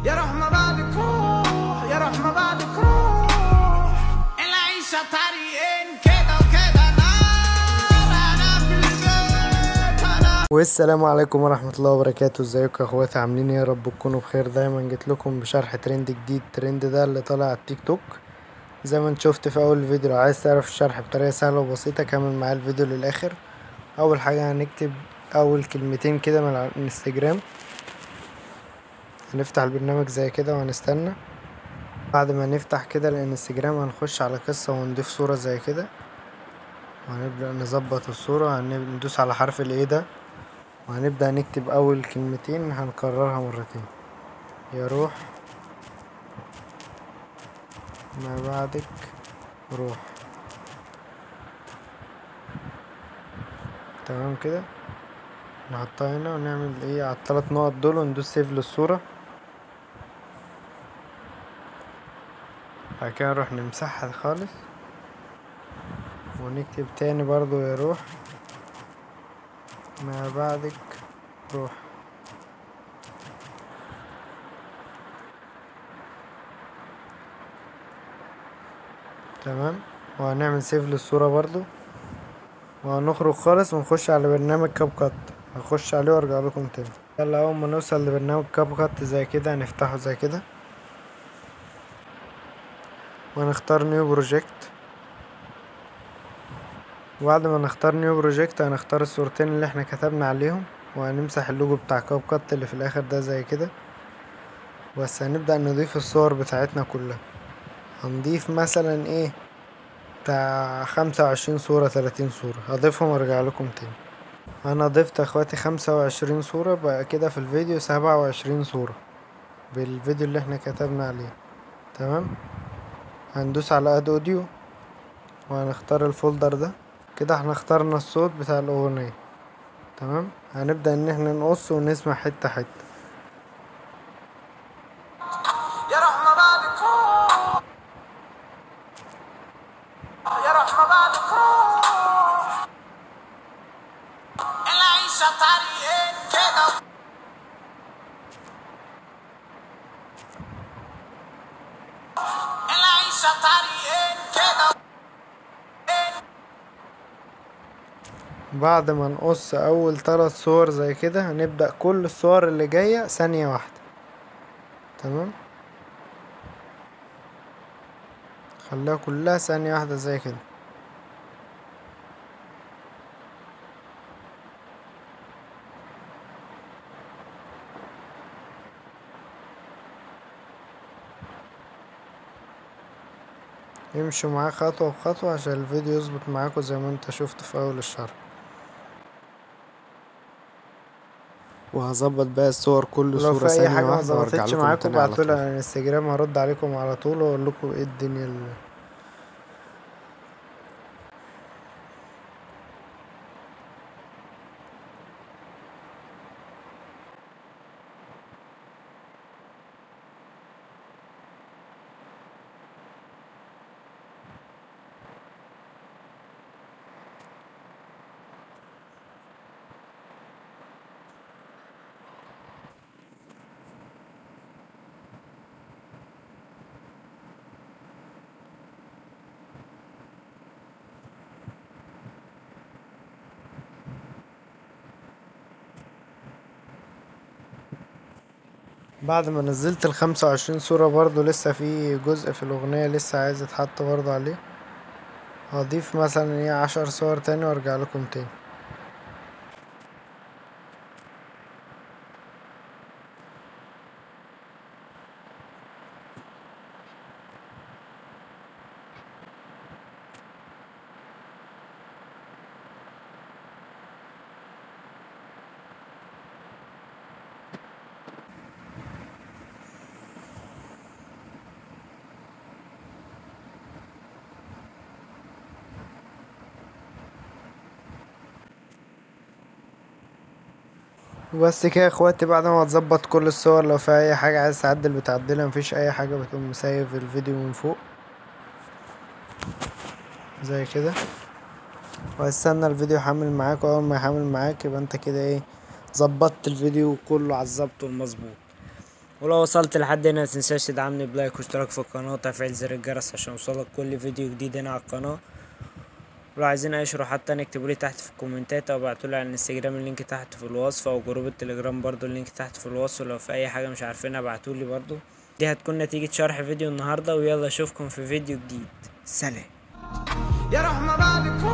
يا روح ما بعدك روح يا روح ما بعدك روح العيشة طريقين كده وكده نار انا في البيت انا والسلام عليكم ورحمة الله وبركاته ازيكم يا اخواتي عاملين ايه يا رب تكونوا بخير دايما جيت لكم بشرح ترند جديد الترند ده اللي طالع على التيك توك زي ما انت شفت في اول فيديو لو عايز تعرف الشرح بطريقة سهلة وبسيطة كمل معايا الفيديو للاخر اول حاجة هنكتب اول كلمتين كده من على الانستجرام هنفتح البرنامج زي كده وهنستنى بعد ما نفتح كده الانستجرام هنخش على قصة ونضيف صورة زي كده وهنبدأ نظبط الصورة هندوس على حرف الايه ده وهنبدأ نكتب أول كلمتين هنكررها مرتين يا روح ما بعدك روح تمام كده نحطها هنا ونعمل ايه على التلات نقط دول وندوس سيف للصورة بعد كده نروح نمسحها خالص ونكتب تاني برضو يا روح ما بعدك روح تمام وهنعمل سيف للصورة برضو وهنخرج خالص ونخش على برنامج كاب كات هخش عليه وارجع لكم تاني يلا اول ما نوصل لبرنامج كاب كات زي كده هنفتحه زي كده وهنختار نيو بروجكت وبعد ما نختار نيو بروجكت هنختار الصورتين اللي احنا كتبنا عليهم وهنمسح اللوجو بتاع كاب كات اللي في الاخر ده زي كده بس هنبدأ نضيف الصور بتاعتنا كلها هنضيف مثلا ايه بتاع خمسة وعشرين صورة تلاتين صورة هضيفهم وارجع لكم تاني انا ضفت اخواتي خمسة وعشرين صورة بقى كده في الفيديو سبعة وعشرين صورة بالفيديو اللي احنا كتبنا عليه تمام هندوس على اد اوديو وهنختار الفولدر ده كده احنا اخترنا الصوت بتاع الاغنية تمام هنبدأ ان احنا نقص ونسمع حتة حتة يا روح ما بعدك روح يا روح ما بعدك روح العيشة طريقين كده العيشة طريقين كده بعد ما نقص اول تلات صور زي كده هنبدأ كل الصور اللي جاية ثانية واحدة تمام خليها كلها ثانية واحدة زي كده امشوا معاه خطوة بخطوة عشان الفيديو يظبط معاكم زي ما انت شفت في اول الشرح وهظبط بقى الصور كل لو صورة في اي ثانية حاجة ما واحدة وارجع ظبطتش لكم معاكم تاني على ابعتولي طول. على الانستجرام هرد عليكم على طول واقول لكم ايه الدنيا اللي بعد ما نزلت الخمسة وعشرين صورة برضو لسه في جزء في الأغنية لسه عايز يتحط برضو عليه هضيف مثلا ايه عشر صور تاني وارجع لكم تاني وبس كده يا اخواتي بعد ما تظبط كل الصور لو في اي حاجة عايز تعدل بتعدلها مفيش اي حاجة بتقوم مسيف الفيديو من فوق زي كده واستنى الفيديو يحمل معاك واول ما يحمل معاك يبقى انت كده ايه ظبطت الفيديو كله على الظبط والمظبوط ولو وصلت لحد هنا متنساش تدعمني بلايك واشتراك في القناة وتفعيل زر الجرس عشان يوصلك كل فيديو جديد هنا على القناة ولو عايزين اي شروحات تانية اكتبولي تحت في الكومنتات او ابعتولي على الانستجرام اللينك تحت في الوصف او جروب التليجرام برضو اللينك تحت في الوصف ولو في اي حاجة مش عارفينها ابعتولي برضو دي هتكون نتيجة شرح فيديو النهاردة ويلا اشوفكم في فيديو جديد سلام يا رحمة بعد كل